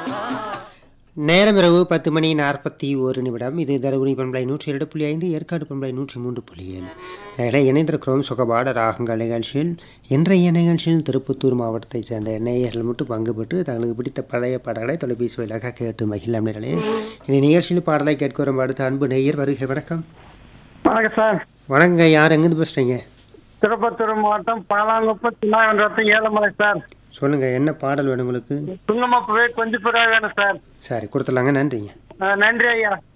நேரம் இரவு பத்து மணி நாற்பத்தி ஒரு நிமிடம் இது தருமபுரி பண்பலை நூற்றி இரண்டு புள்ளி ஐந்து ஏற்காடு பண்பலை நூற்றி மூன்று புள்ளி ஏழு இதில் இணைந்திருக்கிறோம் சுகபாட ராகங்கள் நிகழ்ச்சியில் இன்றைய நிகழ்ச்சியில் திருப்பத்தூர் மாவட்டத்தைச் சேர்ந்த நேயர்கள் மட்டும் பங்கு பெற்று தங்களுக்கு பிடித்த பழைய பாடல்களை தொலைபேசி வழியாக கேட்டு மகிழம் நேர்களே இந்த நிகழ்ச்சியில் பாடலை கேட்க வரும் அடுத்த அன்பு நேயர் வருகை வணக்கம் வணக்கம் சார் வணங்க யார் எங்கேருந்து பேசுகிறீங்க திருப்பத்தூர் மாவட்டம் பாலாங்குப்பம் திருநாகன்றத்து ஏழுமலை சார் சொல்லுங்கள் என்ன பாடல் வேணும் உங்களுக்கு சுங்கமப்பவே கொஞ்சம் பிறகு வேணும் சார் சரி கொடுத்துடலாங்க நன்றிங்க அஹ் நன்றி ஐயா